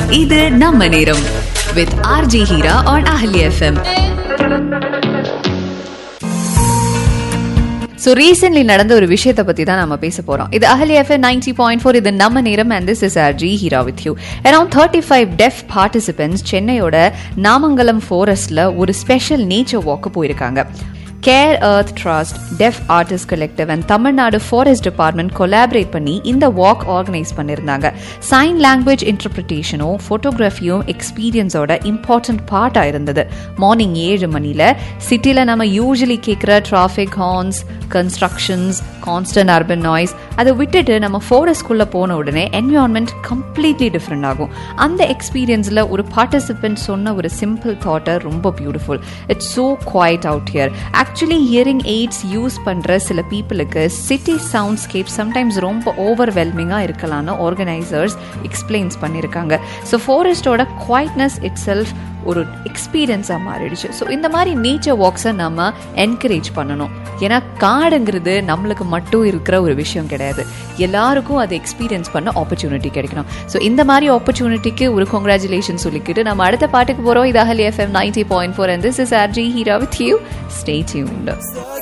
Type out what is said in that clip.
இது நம்ம நேரம் with RJ Heera on Ahali FM so recently நடந்த ஒரு விஷயத்தை பற்றி தான் நம்ம பேச போகிறோம் இது Ahali FM ninety point four இது நம்ம நேரம் and this is R J Heera with you around thirty five deaf participants சென்னையோட நாமங்கலம் ஃபாரஸ்டில் ஒரு ஸ்பெஷல் நேச்சர் வாக்கு போயிருக்காங்க care earth trust deaf artist collective and Tamil Nadu forest department collaborate பண்ணி இந்த வாக் ஆர்கனைஸ் பண்ணியிருந்தாங்க சைன் லாங்குவேஜ் இன்டர்பிரிட்டேஷனும் ஃபோட்டோகிராஃபியும் எக்ஸ்பீரியன்ஸோட இம்பார்ட்டன்ட் பார்ட்டாக இருந்தது மார்னிங் ஏழு மணியில் சிட்டியில் நம்ம யூஸ்வலி கேட்குற traffic horns constructions constant urban noise அதை விட்டுட்டு நம்ம ஃபாரஸ்ட்குள்ளே போன உடனே என்விரான்மெண்ட் கம்ப்ளீட்லி டிஃப்ரெண்ட் ஆகும் அந்த எக்ஸ்பீரியன்ஸில் ஒரு பார்ட்டிசிபென்ட் சொன்ன ஒரு சிம்பிள் தாட்டை ரொம்ப beautiful it's so quiet out here actually hearing aids use பண்ணுற சில பீப்புளுக்கு சிட்டி சவுண்ட்ஸ்கேப் சம்டைம்ஸ் ரொம்ப ஓவர்வெல்மிங்காக இருக்கலாம்னு ஆர்கனைசர்ஸ் எக்ஸ்பிளைன்ஸ் பண்ணியிருக்காங்க ஸோ ஃபாரஸ்டோட குவாய்ட்னஸ் இட் செல்ஃப் ஒரு எக்ஸ்பீரியன்ஸாக மாறிடுச்சு ஸோ இந்த மாதிரி நேச்சர் வாக்ஸை நம்ம என்கரேஜ் பண்ணணும் ஏன்னா காடுங்கிறது நம்மளுக்கு மட்டும் இருக்கிற ஒரு விஷயம் கிடையாது எல்லாருக்கும் அதை எக்ஸ்பீரியன்ஸ் பண்ண ஆப்பர்ச்சுனிட்டி கிடைக்கணும் ஸோ இந்த மாதிரி ஆப்பர்ச்சுனிட்டிக்கு ஒரு கங்க்ராச்சுலேஷன் சொல்லிக்கிட்டு நம்ம அடுத்த பாட்டுக்கு போகிறோம் இது Ahali FM ninety point four and this is R J Heera with you stay tuned